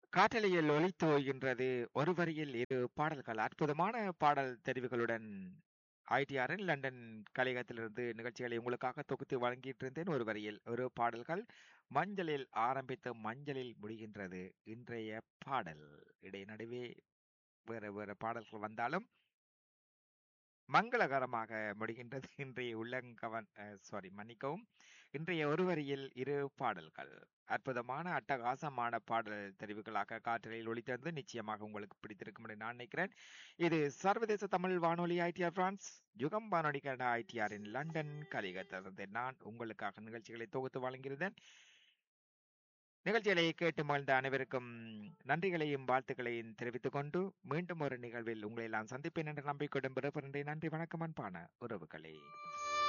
காற்றலையில் ஒலித்து ஓய்கின்றது ஒரு வரியில் இரு பாடல்கள் அற்புதமான பாடல் தெரிவுகளுடன் ஐடிஆரின் லண்டன் கலையகத்திலிருந்து நிகழ்ச்சிகளை உங்களுக்காக தொகுத்து வழங்கிட்டு இருந்தேன் ஒரு வரியில் ஒரு பாடல்கள் மஞ்சளில் ஆரம்பித்து மஞ்சளில் முடிகின்றது இன்றைய பாடல் இடை நடுவே வேற வேற பாடல்கள் வந்தாலும் மங்களகரமாக முடிகின்றது இன்றைய உள்ளங்கவன் சாரி மன்னிக்கவும் இன்றைய ஒரு வரியில் இரு பாடல்கள் அற்புதமான அட்டகாசமான பாடல் தெரிவுகளாக காற்றலில் ஒளித்திருந்து நிச்சயமாக உங்களுக்கு பிடித்திருக்கும் என்று நான் நினைக்கிறேன் இது சர்வதேச தமிழ் வானொலி ஐடிஆர் பிரான்ஸ் யுகம் வானொலி கனடா ஐடிஆரின் லண்டன் கலிகத்திலிருந்து நான் உங்களுக்காக நிகழ்ச்சிகளை தொகுத்து வழங்கியிருந்தேன் நிகழ்ச்சிகளை கேட்டு மகிழ்ந்த அனைவருக்கும் நன்றிகளையும் வாழ்த்துக்களையும் தெரிவித்துக் கொண்டு மீண்டும் ஒரு நிகழ்வில் உங்களை எல்லாம் சந்திப்பேன் என்ற நம்பிக்கையுடன் பிறப்பின்றி நன்றி வணக்கம் அன்பான உறவுகளே